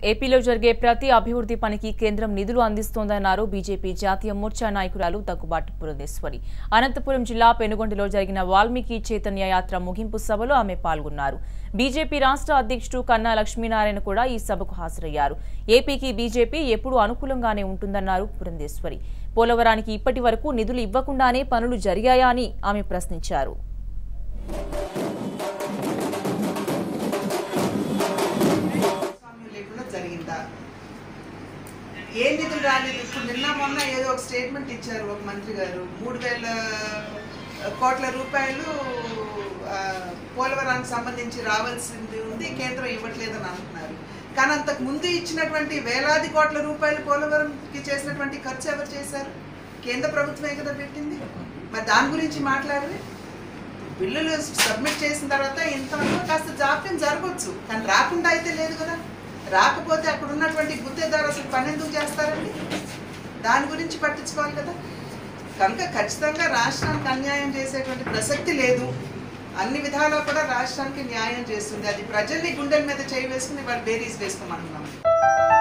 ఏపీలో జరిగే ప్రతి అభివృద్ధి పనికి కేంద్రం నిధులు అందిస్తోందన్నారు బీజేపీ జాతీయ మోర్చా నాయకురాలు దగ్గుబాటి పురంధేశ్వరి అనంతపురం జిల్లా పెనుగొండలో జరిగిన వాల్మీకి చైతన్య యాత్ర ముగింపు సభలో ఆమె పాల్గొన్నారు బీజేపీ రాష్ట్ర అధ్యక్షుడు కన్నా లక్ష్మీనారాయణ కూడా ఈ సభకు హాజరయ్యారు ఏపీకి బీజేపీ ఎప్పుడూ అనుకూలంగానే ఉంటుందన్నారు పురంధేశ్వరి పోలవరానికి ఇప్పటి వరకు నిధులు ఇవ్వకుండానే పనులు జరిగాయా అని ఆమె ప్రశ్నించారు భాగస్వామ్యం లేకుండా జరిగిందా ఏ నిధులు రాలేదు ఇప్పుడు నిన్న మొన్న ఏదో ఒక స్టేట్మెంట్ ఇచ్చారు ఒక మంత్రి గారు మూడు వేల కోట్ల రూపాయలు ఆ, పోలవరానికి సంబంధించి రావాల్సింది ఉంది కేంద్రం ఇవ్వట్లేదని అంటున్నారు కానీ అంతకు ముందు ఇచ్చినటువంటి వేలాది కోట్ల రూపాయలు పోలవరంకి చేసినటువంటి ఖర్చు ఎవరు చేశారు కేంద్ర ప్రభుత్వమే కదా పెట్టింది మరి దాని గురించి మాట్లాడవే బిల్లులు సబ్మిట్ చేసిన తర్వాత ఇంతవరకు కాస్త జాప్యం జరగవచ్చు కానీ రాకుండా అయితే లేదు కదా రాకపోతే అక్కడ ఉన్నటువంటి గుత్తేదారు అసలు పని ఎందుకు చేస్తారండి దాని గురించి పట్టించుకోవాలి కదా కనుక ఖచ్చితంగా రాష్ట్రానికి అన్యాయం చేసేటువంటి ప్రసక్తి లేదు అన్ని విధాలా కూడా రాష్ట్రానికి న్యాయం చేస్తుంది అది ప్రజల్ని గుండెల మీద చేయి వేసుకుని వాళ్ళు బేరీస్ వేసుకోమంటున్నాం